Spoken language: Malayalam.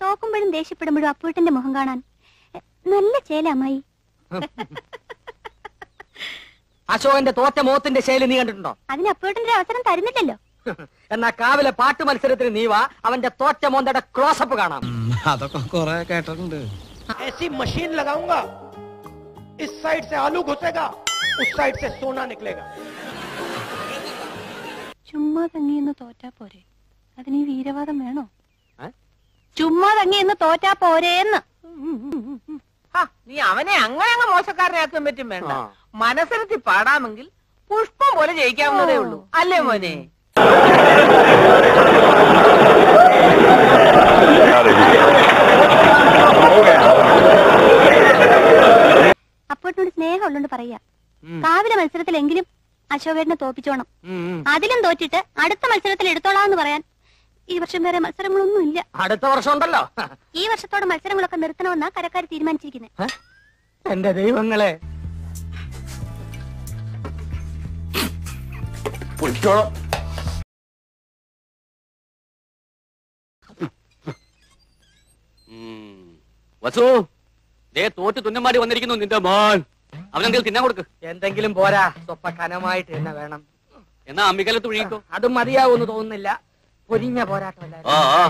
തോക്കുമ്പോഴും ദേഷ്യപ്പെടുമ്പോഴും അപ്പൂട്ടന്റെ മുഖം കാണാൻ എ, നല്ല ചേല അമ്മായി അശോകന്റെ തോറ്റ മോത്തിന്റെ ശൈലി നീ കണ്ടിട്ടുണ്ടോ അതിന് അപ്പൂട്ടന്റെ അവസരം തരുന്നില്ലല്ലോ എന്നാ കാവിലെ പാട്ട് മത്സരത്തിന് നീ വാ അവന്റെ തോറ്റ മോന്തയുടെ ക്ലോസപ്പ് കാണാം അതൊക്കെ കൊറേ കേട്ടിട്ടുണ്ട് ऐसी मशीन लगाऊंगा इस साइड से आलू घुसेगा उस साइड से सोना निकलेगा ചുമ്മാ തങ്ങിയെന്ന് തോറ്റാ പോരെ അതിന് ഈ വീരവാദം വേണോ ഏ? ചുമ്മാ തങ്ങിയെന്ന് തോറ്റാ പോരേന്ന് ആ, നീ അവനെ അങ്ങനെ അങ്ങ് മോശക്കാരനാക്കാൻ പറ്റും വേണ്ട ആ. മനസ്സിലത്തി പാടാമെങ്കിൽ പുഷ്പം പോലെ ജയിക്കാവുന്നതേ ഉള്ളൂ അല്ലേ മോനെ അപ്പൂട്ടനോട് സ്നേഹം ഉള്ളോണ്ട് പറയാ കാവിലെ മത്സരത്തിലെങ്കിലും അശോകേട്ടനെ തോപ്പിച്ചോണം അതിലും തോറ്റിട്ട് അടുത്ത മത്സരത്തിൽ എടുത്തോളാന്ന് പറയാൻ ഈ വർഷം വേറെ മത്സരങ്ങളൊന്നും ഇല്ല അടുത്ത വർഷം ഉണ്ടല്ലോ ഈ വർഷത്തോടെ മത്സരങ്ങളൊക്കെ നിർത്തണമെന്നാ കരക്കാർ തീരുമാനിച്ചിരിക്കുന്നത് എന്റെ ദൈവങ്ങളെ വസു ദേ തോറ്റ് തുന്നമാടി വന്നിരിക്കുന്നു നിന്റെ മോൻ അവനെന്തെങ്കിലും തിന്നാൻ കൊടുക്ക് എന്തെങ്കിലും പോരാ സ്വപ്പ കനമായിട്ട് തന്നെ വേണം എന്നാ അമ്മിക്കലത്ത് ഒഴുകിക്കോ അതും മതിയാവൂന്ന് തോന്നുന്നില്ല പൊരിഞ്ഞ പോരാട്ടമല്ല ആ ആ.